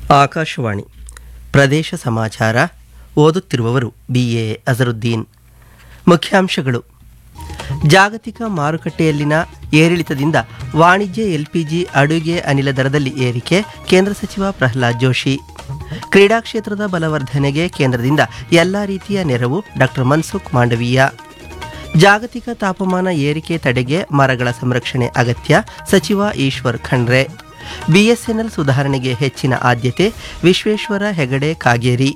ಆಕಾಶವಾಣಿ ಪ್ರದೇಶ ಸಮಾಚಾರ ಓದುತ್ತಿರುವವರು ಬಿ ಎ ಅಜರುದ್ದೀನ್ ಮುಖ್ಯಾಂಶಗಳು ಜಾಗತಿಕ ಮಾರುಕಟ್ಟೆಯಲ್ಲಿನ ಏರಿಳಿತದಿಂದ ವಾಣಿಜ್ಯ ಎಲ್ಪಿಜಿ ಅಡುಗೆ ಅನಿಲ ದರದಲ್ಲಿ ಏರಿಕೆ ಕೇಂದ್ರ ಸಚಿವ ಪ್ರಹ್ಲಾದ್ ಜೋಶಿ ಕ್ರೀಡಾ ಕ್ಷೇತ್ರದ ಬಲವರ್ಧನೆಗೆ ಕೇಂದ್ರದಿಂದ ಎಲ್ಲ ರೀತಿಯ ನೆರವು ಡಾಕ್ಟರ್ ಮನ್ಸುಖ್ ಮಾಂಡವೀಯ ಜಾಗತಿಕ ತಾಪಮಾನ ಏರಿಕೆ ತಡೆಗೆ ಮರಗಳ ಸಂರಕ್ಷಣೆ ಅಗತ್ಯ ಸಚಿವ ಈಶ್ವರ್ ಖಂಡ್ರೆ ಬಿಎಸ್ಎನ್ಎಲ್ ಸುಧಾರಣೆಗೆ ಹೆಚ್ಚಿನ ಆದ್ಯತೆ ವಿಶ್ವೇಶ್ವರ ಹೆಗಡೆ ಕಾಗೇರಿ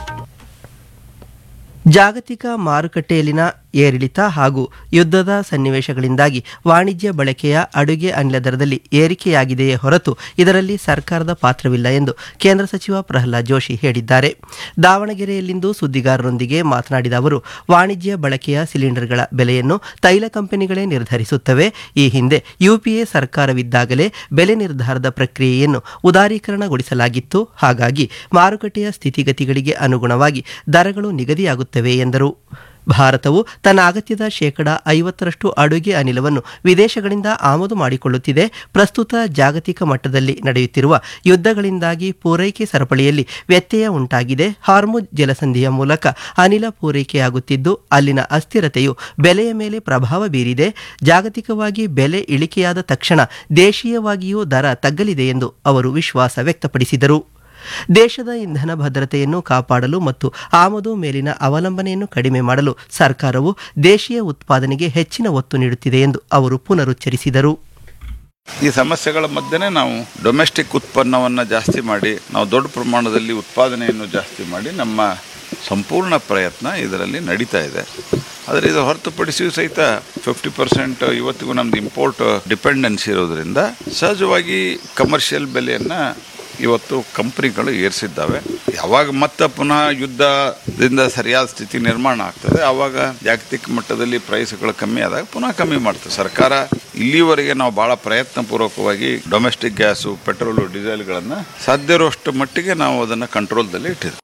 ಜಾಗತಿಕ ಮಾರುಕಟ್ಟೆಯಲ್ಲಿನ ಏರಿಳಿತ ಹಾಗೂ ಯುದ್ಧದ ಸನ್ನಿವೇಶಗಳಿಂದಾಗಿ ವಾಣಿಜ್ಯ ಬಳಕೆಯ ಅಡುಗೆ ಅನಿಲ ದರದಲ್ಲಿ ಏರಿಕೆಯಾಗಿದೆಯೇ ಹೊರತು ಇದರಲ್ಲಿ ಸರ್ಕಾರದ ಪಾತ್ರವಿಲ್ಲ ಎಂದು ಕೇಂದ್ರ ಸಚಿವ ಪ್ರಹ್ಲಾದ್ ಜೋಶಿ ಹೇಳಿದ್ದಾರೆ ದಾವಣಗೆರೆಯಲ್ಲಿಂದು ಸುದ್ದಿಗಾರರೊಂದಿಗೆ ಮಾತನಾಡಿದ ಅವರು ವಾಣಿಜ್ಯ ಬಳಕೆಯ ಸಿಲಿಂಡರ್ಗಳ ಬೆಲೆಯನ್ನು ತೈಲ ಕಂಪನಿಗಳೇ ನಿರ್ಧರಿಸುತ್ತವೆ ಈ ಹಿಂದೆ ಯುಪಿಎ ಸರ್ಕಾರವಿದ್ದಾಗಲೇ ಬೆಲೆ ನಿರ್ಧಾರದ ಪ್ರಕ್ರಿಯೆಯನ್ನು ಉದಾರೀಕರಣಗೊಳಿಸಲಾಗಿತ್ತು ಹಾಗಾಗಿ ಮಾರುಕಟ್ಟೆಯ ಸ್ಥಿತಿಗತಿಗಳಿಗೆ ಅನುಗುಣವಾಗಿ ದರಗಳು ನಿಗದಿಯಾಗುತ್ತವೆ ಎಂದರು ಭಾರತವು ತನ್ನ ಅಗತ್ಯದ ಶೇಕಡ ಐವತ್ತರಷ್ಟು ಅಡುಗೆ ಅನಿಲವನ್ನು ವಿದೇಶಗಳಿಂದ ಆಮದು ಮಾಡಿಕೊಳ್ಳುತ್ತಿದೆ ಪ್ರಸ್ತುತ ಜಾಗತಿಕ ಮಟ್ಟದಲ್ಲಿ ನಡೆಯುತ್ತಿರುವ ಯುದ್ಧಗಳಿಂದಾಗಿ ಪೂರೈಕೆ ಸರಪಳಿಯಲ್ಲಿ ವ್ಯತ್ಯಯ ಉಂಟಾಗಿದೆ ಹಾರ್ಮುಜ್ ಜಲಸಂಧಿಯ ಮೂಲಕ ಅನಿಲ ಪೂರೈಕೆಯಾಗುತ್ತಿದ್ದು ಅಲ್ಲಿನ ಅಸ್ಥಿರತೆಯು ಬೆಲೆಯ ಮೇಲೆ ಪ್ರಭಾವ ಬೀರಿದೆ ಜಾಗತಿಕವಾಗಿ ಬೆಲೆ ಇಳಿಕೆಯಾದ ತಕ್ಷಣ ದೇಶೀಯವಾಗಿಯೂ ದರ ತಗ್ಗಲಿದೆ ಎಂದು ಅವರು ವಿಶ್ವಾಸ ವ್ಯಕ್ತಪಡಿಸಿದರು ದೇಶದ ಇಂಧನ ಭದ್ರತೆಯನ್ನು ಕಾಪಾಡಲು ಮತ್ತು ಆಮದು ಮೇಲಿನ ಅವಲಂಬನೆಯನ್ನು ಕಡಿಮೆ ಮಾಡಲು ಸರ್ಕಾರವು ದೇಶೀಯ ಉತ್ಪಾದನೆಗೆ ಹೆಚ್ಚಿನ ಒತ್ತು ನೀಡುತ್ತಿದೆ ಎಂದು ಅವರು ಪುನರುಚ್ಚರಿಸಿದರು ಈ ಸಮಸ್ಯೆಗಳ ಮಧ್ಯೆನೇ ನಾವು ಡೊಮೆಸ್ಟಿಕ್ ಉತ್ಪನ್ನವನ್ನು ಜಾಸ್ತಿ ಮಾಡಿ ನಾವು ದೊಡ್ಡ ಪ್ರಮಾಣದಲ್ಲಿ ಉತ್ಪಾದನೆಯನ್ನು ಜಾಸ್ತಿ ಮಾಡಿ ನಮ್ಮ ಸಂಪೂರ್ಣ ಪ್ರಯತ್ನ ಇದರಲ್ಲಿ ನಡೀತಾ ಇದೆ ಆದರೆ ಇದು ಹೊರತುಪಡಿಸಿಯೂ ಸಹಿತ ಫಿಫ್ಟಿ ಪರ್ಸೆಂಟ್ ಇವತ್ತಿಗೂ ನಮ್ದು ಇಂಪೋರ್ಟ್ ಡಿಪೆಂಡೆನ್ಸಿ ಇರೋದ್ರಿಂದ ಸಹಜವಾಗಿ ಕಮರ್ಷಿಯಲ್ ಬೆಲೆಯನ್ನು ಇವತ್ತು ಕಂಪ್ನಿಗಳು ಏರಿಸಿದ್ದಾವೆ ಯಾವಾಗ ಮತ್ತೆ ಪುನಃ ಯುದ್ಧದಿಂದ ಸರಿಯಾದ ಸ್ಥಿತಿ ನಿರ್ಮಾಣ ಆಗ್ತದೆ ಆವಾಗ ಜಾಗತಿಕ ಮಟ್ಟದಲ್ಲಿ ಪ್ರೈಸ್ಗಳು ಕಮ್ಮಿ ಆದಾಗ ಪುನಃ ಕಮ್ಮಿ ಮಾಡ್ತದೆ ಸರ್ಕಾರ ಇಲ್ಲಿವರೆಗೆ ನಾವು ಬಹಳ ಪ್ರಯತ್ನ ಪೂರ್ವಕವಾಗಿ ಡೊಮೆಸ್ಟಿಕ್ ಗ್ಯಾಸು ಪೆಟ್ರೋಲು ಡೀಸೆಲ್ಗಳನ್ನು ಸಾಧ್ಯ ಇರುವಷ್ಟು ಮಟ್ಟಿಗೆ ನಾವು ಅದನ್ನು ಕಂಟ್ರೋಲ್ದಲ್ಲಿ ಇಟ್ಟಿದ್ದೇವೆ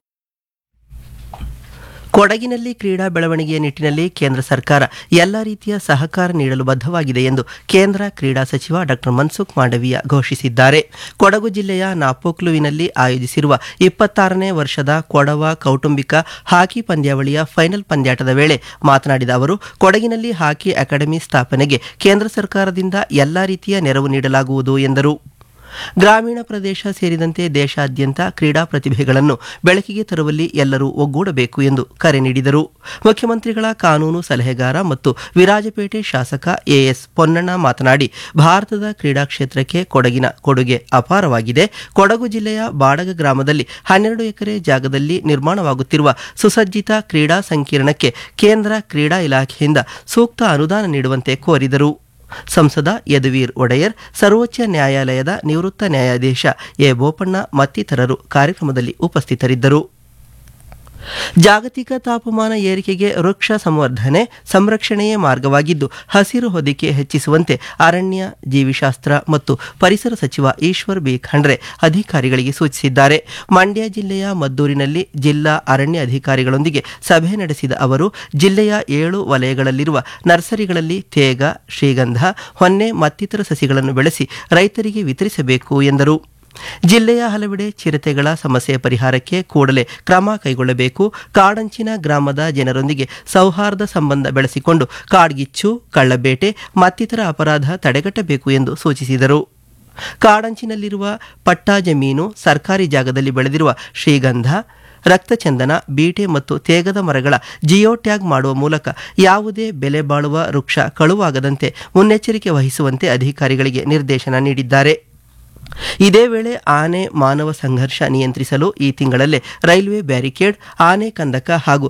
ಕೊಡಗಿನಲ್ಲಿ ಕ್ರೀಡಾ ಬೆಳವಣಿಗೆಯ ನಿಟ್ಟಿನಲ್ಲಿ ಕೇಂದ್ರ ಸರ್ಕಾರ ಎಲ್ಲ ರೀತಿಯ ಸಹಕಾರ ನೀಡಲು ಬದ್ಧವಾಗಿದೆ ಎಂದು ಕೇಂದ್ರ ಕ್ರೀಡಾ ಸಚಿವ ಡಾಕ್ಟರ್ ಮನ್ಸುಖ್ ಮಾಂಡವೀಯ ಘೋಷಿಸಿದ್ದಾರೆ ಕೊಡಗು ಜಿಲ್ಲೆಯ ನಾಪೋಕ್ಲುವಿನಲ್ಲಿ ಆಯೋಜಿಸಿರುವ ಇಪ್ಪತ್ತಾರನೇ ವರ್ಷದ ಕೊಡವ ಕೌಟುಂಬಿಕ ಹಾಕಿ ಪಂದ್ಯಾವಳಿಯ ಫೈನಲ್ ಪಂದ್ಯಾಟದ ವೇಳೆ ಮಾತನಾಡಿದ ಅವರು ಕೊಡಗಿನಲ್ಲಿ ಹಾಕಿ ಅಕಾಡೆಮಿ ಸ್ಥಾಪನೆಗೆ ಕೇಂದ್ರ ಸರ್ಕಾರದಿಂದ ಎಲ್ಲ ರೀತಿಯ ನೆರವು ನೀಡಲಾಗುವುದು ಎಂದರು ಗ್ರಾಮೀಣ ಪ್ರದೇಶ ಸೇರಿದಂತೆ ದೇಶಾದ್ಯಂತ ಕ್ರೀಡಾ ಪ್ರತಿಭೆಗಳನ್ನು ಬೆಳಕಿಗೆ ತರುವಲ್ಲಿ ಎಲ್ಲರೂ ಒಗ್ಗೂಡಬೇಕು ಎಂದು ಕರೆ ನೀಡಿದರು ಮುಖ್ಯಮಂತ್ರಿಗಳ ಕಾನೂನು ಸಲಹೆಗಾರ ಮತ್ತು ವಿರಾಜಪೇಟೆ ಶಾಸಕ ಎಎಸ್ ಪೊನ್ನಣ್ಣ ಮಾತನಾಡಿ ಭಾರತದ ಕ್ರೀಡಾ ಕ್ಷೇತ್ರಕ್ಕೆ ಕೊಡಗಿನ ಕೊಡುಗೆ ಅಪಾರವಾಗಿದೆ ಕೊಡಗು ಜಿಲ್ಲೆಯ ಬಾಡಗ ಗ್ರಾಮದಲ್ಲಿ ಹನ್ನೆರಡು ಎಕರೆ ಜಾಗದಲ್ಲಿ ನಿರ್ಮಾಣವಾಗುತ್ತಿರುವ ಸುಸಜ್ಜಿತ ಕ್ರೀಡಾ ಸಂಕೀರ್ಣಕ್ಕೆ ಕೇಂದ್ರ ಕ್ರೀಡಾ ಇಲಾಖೆಯಿಂದ ಸೂಕ್ತ ಅನುದಾನ ನೀಡುವಂತೆ ಕೋರಿದರು ಸಂಸದ ಯದುವೀರ್ ಒಡೆಯರ್ ಸರ್ವೋಚ್ಚ ನ್ಯಾಯಾಲಯದ ನಿವೃತ್ತ ನ್ಯಾಯಾಧೀಶ ಎ ಬೋಪಣ್ಣ ಮತ್ತಿತರರು ಕಾರ್ಯಕ್ರಮದಲ್ಲಿ ಉಪಸ್ಥಿತರಿದ್ದರು ಜಾಗತಿಕ ತಾಪಮಾನ ಏರಿಕೆಗೆ ವೃಕ್ಷ ಸಂವರ್ಧನೆ ಸಂರಕ್ಷಣೆಯೇ ಮಾರ್ಗವಾಗಿದ್ದು ಹಸಿರು ಹೊದಿಕೆ ಹೆಚ್ಚಿಸುವಂತೆ ಅರಣ್ಯ ಜೀವಿಶಾಸ್ತ್ರ ಮತ್ತು ಪರಿಸರ ಸಚಿವ ಈಶ್ವರ್ ಬಿ ಖಂಡ್ರೆ ಅಧಿಕಾರಿಗಳಿಗೆ ಸೂಚಿಸಿದ್ದಾರೆ ಮಂಡ್ಯ ಜಿಲ್ಲೆಯ ಮದ್ದೂರಿನಲ್ಲಿ ಜಿಲ್ಲಾ ಅರಣ್ಯ ಅಧಿಕಾರಿಗಳೊಂದಿಗೆ ಸಭೆ ನಡೆಸಿದ ಅವರು ಜಿಲ್ಲೆಯ ಏಳು ವಲಯಗಳಲ್ಲಿರುವ ನರ್ಸರಿಗಳಲ್ಲಿ ತೇಗ ಶ್ರೀಗಂಧ ಹೊನ್ನೆ ಮತ್ತಿತರ ಸಸಿಗಳನ್ನು ಬೆಳೆಸಿ ರೈತರಿಗೆ ವಿತರಿಸಬೇಕು ಎಂದರು ಜಿಲ್ಲೆಯ ಹಲವೆಡೆ ಚಿರತೆಗಳ ಸಮಸ್ಯೆ ಪರಿಹಾರಕ್ಕೆ ಕೂಡಲೇ ಕ್ರಮ ಕೈಗೊಳ್ಳಬೇಕು ಕಾಡಂಚಿನ ಗ್ರಾಮದ ಜನರೊಂದಿಗೆ ಸೌಹಾರ್ದ ಸಂಬಂಧ ಬೆಳೆಸಿಕೊಂಡು ಕಾಡ್ಗಿಚ್ಚು ಕಳ್ಳಬೇಟೆ ಮತ್ತಿತರ ಅಪರಾಧ ತಡೆಗಟ್ಟಬೇಕು ಎಂದು ಸೂಚಿಸಿದರು ಕಾಡಂಚಿನಲ್ಲಿರುವ ಪಟ್ಟಾ ಜಮೀನು ಸರ್ಕಾರಿ ಜಾಗದಲ್ಲಿ ಬೆಳೆದಿರುವ ಶ್ರೀಗಂಧ ರಕ್ತಚಂದನ ಬೀಟೆ ಮತ್ತು ತೇಗದ ಮರಗಳ ಜಿಯೋ ಟ್ಯಾಗ್ ಮಾಡುವ ಮೂಲಕ ಯಾವುದೇ ಬೆಲೆ ಬಾಳುವ ವೃಕ್ಷ ಕಳುವಾಗದಂತೆ ಮುನ್ನೆಚ್ಚರಿಕೆ ವಹಿಸುವಂತೆ ಅಧಿಕಾರಿಗಳಿಗೆ ನಿರ್ದೇಶನ ನೀಡಿದ್ದಾರೆ ಇದೇ ವೇಳೆ ಆನೆ ಮಾನವ ಸಂಘರ್ಷ ನಿಯಂತ್ರಿಸಲು ಈ ತಿಂಗಳಲ್ಲೇ ರೈಲ್ವೆ ಬ್ಯಾರಿಕೇಡ್ ಆನೆ ಕಂದಕ ಹಾಗೂ